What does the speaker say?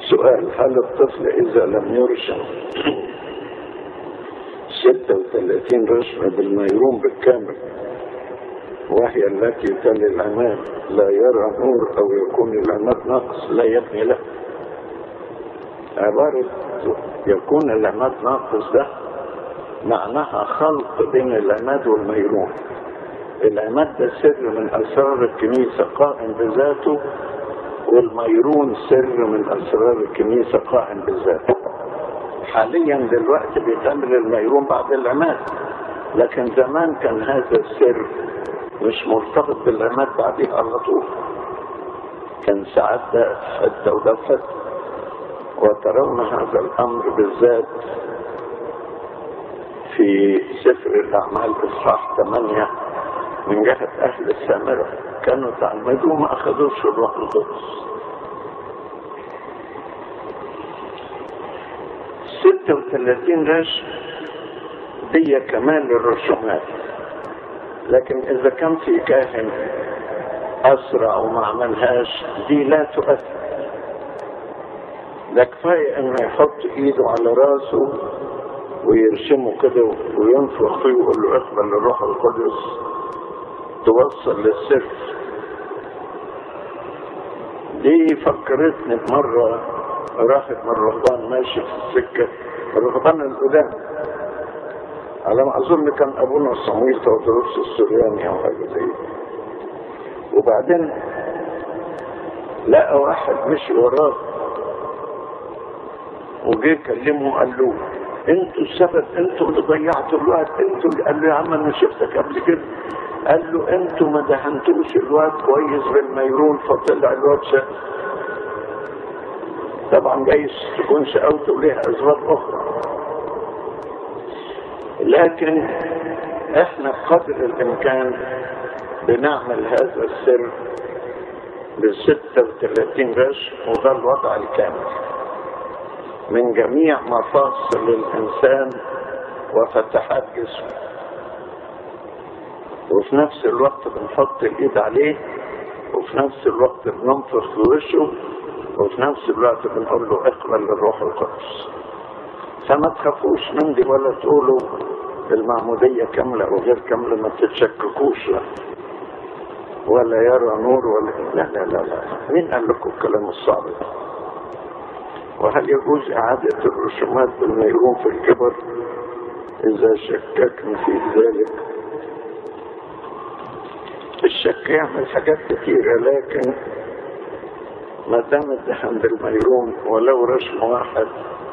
سؤال هل الطفل إذا لم يرشم 36 رشمة بالميرون بالكامل وهي التي تلي العماد لا يرى نور أو يكون العماد ناقص لا يبني له عبارة يكون العماد ناقص ده معناها خلط بين العماد والميرون العماد ده سر من أسرار الكنيسة قائم بذاته والميرون سر من أسرار الكنيسة قائم بذاته حاليا دلوقتي بيتعمل الميرون بعد العماد لكن زمان كان هذا السر مش مرتبط بالعماد بعديه على طول كان ساعات ده في حته وده في حته وترون هذا الامر بالذات في سفر الاعمال اصحاح 8 من جهه اهل السامره كانوا تعمدوا ما اخذوش الروح القدس 36 رشم دي كمال الرسومات لكن اذا كان في كاهن اسرع وما عملهاش دي لا تؤثر ده كفايه انه يحط ايده على راسه ويرسمه كده وينفخ فيه ويقول له اقبل الروح القدس توصل للسر دي فكرتني بمره راحت من الرهبان ماشي في السكه الرهبان القدام على ما اظن كان ابونا صمويل تودروس السرياني او حاجه زي وبعدين لقى واحد مشي وراه وجه كلمه قال له انتوا السبب انتوا اللي ضيعتوا الوقت انتوا اللي قال له يا عم انا شفتك قبل كده قال له انتوا ما دهنتوش الوقت كويس بالميرون فطلع الواد شق طبعا جايز تكون شقاوته ليها اسباب اخرى لكن احنا بقدر الامكان بنعمل هذا السر ب 36 رش وده الوضع الكامل من جميع مفاصل الانسان وفتحات جسمه وفي نفس الوقت بنحط الايد عليه وفي نفس الوقت بننفخ في وشه وفي نفس الوقت بنقول له اقبل الروح القدس فما تخافوش من دي ولا تقولوا المعمودية كاملة أو غير كاملة ما تتشككوش لا ولا يرى نور ولا لا لا لا لا مين قال لكم الكلام الصعب ده وهل يجوز إعادة الرسومات بالميرون في الكبر إذا شككنا في ذلك الشك يعمل حاجات كثيرة لكن ما دام الدهن بالميرون ولو رسم واحد